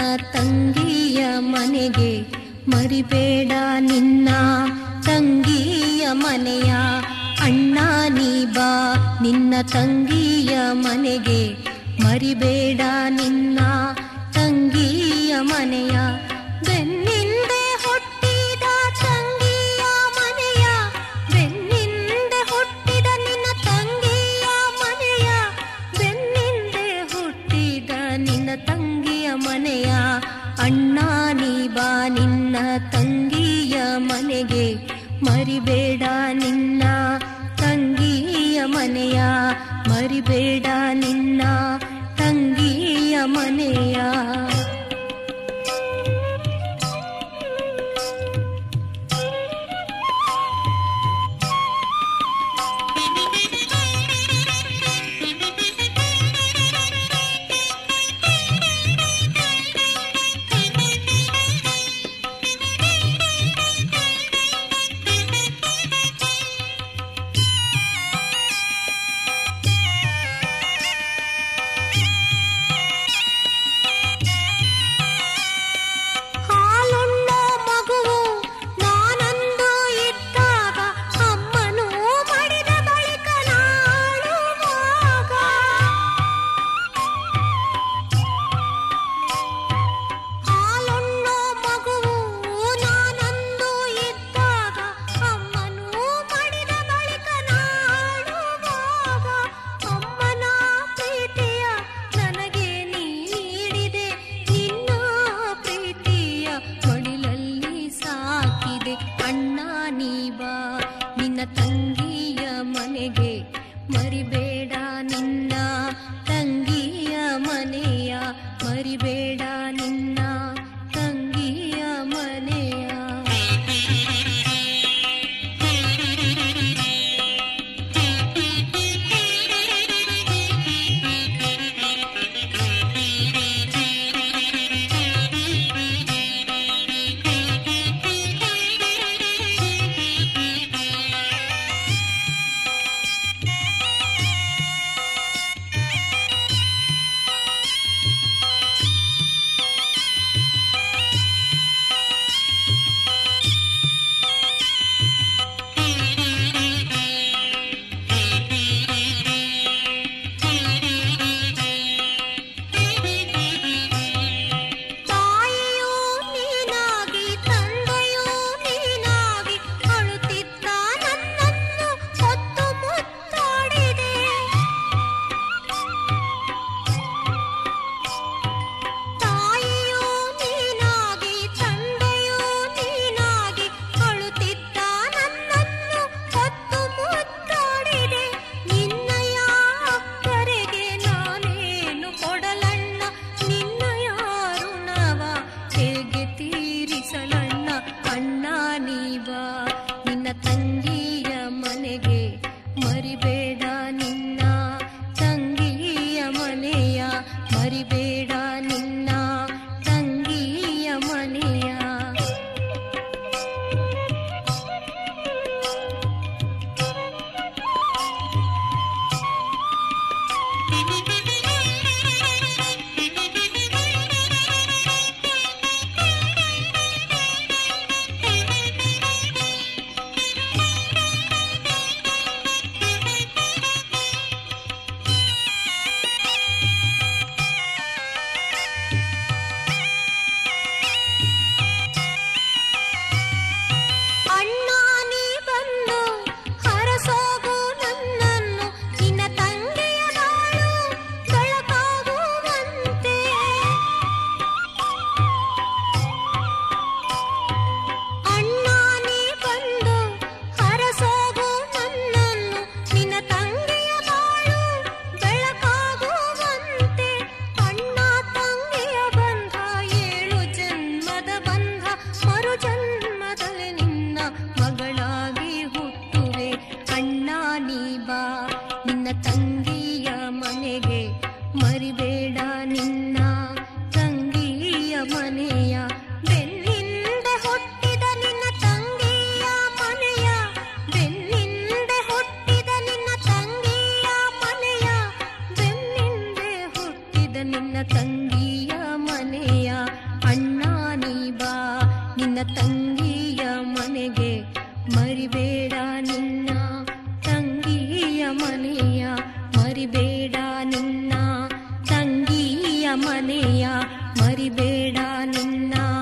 ತಂಗಿಯ ಮನೆಗೆ ಮರಿಬೇಡ ನಿನ್ನ ತಂಗಿಯ ಮನೆಯ ಅಣ್ಣ ನೀ ಬಾ ನಿನ್ನ ತಂಗಿಯ ಮನೆಗೆ ಮರಿಬೇಡ ನಿನ್ನ ತಂಗಿಯ ಮನೆಯ ಬೆನ್ನಿಂದೆ ಹುಟ್ಟಿದ ತಂಗಿಯ ಮನೆಯ ಬೆನ್ನಿಂದೆ ಹುಟ್ಟಿದ ನಿನ್ನ ತಂಗಿಯ ಮನೆಯ ಬೆನ್ನಿಂದೆ ಹುಟ್ಟಿದ ನಿನ್ನ ತಂಗಿಯ ಮನೆಯ ಅಣ್ಣ ನೀ ಬಾ ನಿನ್ನ ತಂಗಿಯ ಮನೆಗೆ ಮರಿಬೇಡ ನಿನ್ನ ತಂಗಿಯ ಮನೆಯ ಮರಿಬೇಡ ನಿನ್ನ ತಂಗಿಯ ಮನೆಯ ಹಾಲುಣ್ಣೋ ಮಗುವು ನಾನಂದು ಇದ್ದಾಗ ಅಮ್ಮನು ಮಡಿದ ಬಳಿಕ ನಾಳುವಾಗ ಹಾಲುಣ್ಣೋ ಮಗುವು ನಾನಂದು ಇದ್ದಾಗ ಅಮ್ಮನು ಮಡಿದ ಬಳಿಕ ನಾಳುವಾಗ ಅಮ್ಮನ ಪ್ರೀತಿಯ ನನಗೆ ನೀ ನೀಡಿದೆ ನಿನ್ನ ಪ್ರೀತಿಯ ಮಡಿಲಲ್ಲಿ ಸಾಕಿದೆ ಅಣ್ಣ ನೀ ಬಾ ನಿನ್ನ ತಂಗಿಯ ಮನೆಗೆ ಮರಿಬೇಡ ನಿನ್ನ ತಂಗಿಯ ಮನೆಯ ಮರಿಬೇಡ ನಿನ್ನ ತಂಗಿಯ ಮನೆಯ ತಾಯಿಯೂ ನೀನಾಗಿ ತಂದೆಯೂ ನೀನಾಗಿ ಅಳುತ್ತಿದ್ದ ನನ್ನನ್ನು ಹೊತ್ತು ಮುತ್ತಾಡಿದೆ ತಾಯಿಯೂ ನೀನಾಗಿ ತಂದೆಯೂ ನೀನಾಗಿ ಅಳುತ್ತಿದ್ದ ನನ್ನನ್ನು ಹೊತ್ತು ಮುತ್ತಾಡಿದೆ ನಿನ್ನಯ ಅಕ್ಕರೆಗೆ ನಾನೇನು ಕೊಡಲಣ್ಣ ನಿನ್ನಯ ಋಣವ ಹೇಗೆ ತೀರಿಸಲಣ್ಣ ಅಣ್ಣ ನೀವಾ ನಿನ್ನ ತಂಗಿಯ ಮನೆಗೆ ಮರಿಬೇಡ ನಿನ್ನ ತಂಗಿಯ ಮನೆಯ ಮರಿಬೇಡ ನಿನ್ನ ತಂಗಿಯ ಮನೆಯ ಅಣ್ಣ ನೀ ಬಂದು ಹರಸೋಗು ನನ್ನನ್ನು ನಿನ್ನ ತಂಗಿಯ ಬಾಳು ಬೆಳಕಾಗುವಂತೆ ಅಣ್ಣ ನೀ ಬಂದು ಹರಸೋಗು ನನ್ನನ್ನು ನಿನ್ನ ತಂಗಿಯ ಬಾಳು ಬೆಳಕಾಗುವಂತೆ ಅಣ್ಣ ತಂಗಿಯ ಬಂಧ ಏಳು ಜನ್ಮದ ಬಂಧ ಮರು ಜನ್ಮದಲ್ಲಿ ನಿನ್ನ ಮಗಳಾಗಿ ಹುಟ್ಟುವೆ ಅಣ್ಣ ನೀ ಬಾ ನಿನ್ನ ತಂಗಿಯ ಮನೆಗೆ ಮರಿಬೇಡ ನಿನ್ನ ತಂಗಿಯ ಮನೆಯ ಬೆನ್ನಿಂದೆ ಹುಟ್ಟಿದ ನಿನ್ನ ತಂಗಿಯ ಮನೆಯ ಬೆನ್ನಿಂದೆ ಹುಟ್ಟಿದ ನಿನ್ನ ತಂಗಿಯ ಮನೆಯ ಬೆನ್ನಿಂದೆ ಹುಟ್ಟಿದ ನಿನ್ನ ತಂಗಿಯ ಮನೆಯ ನಿನ್ನ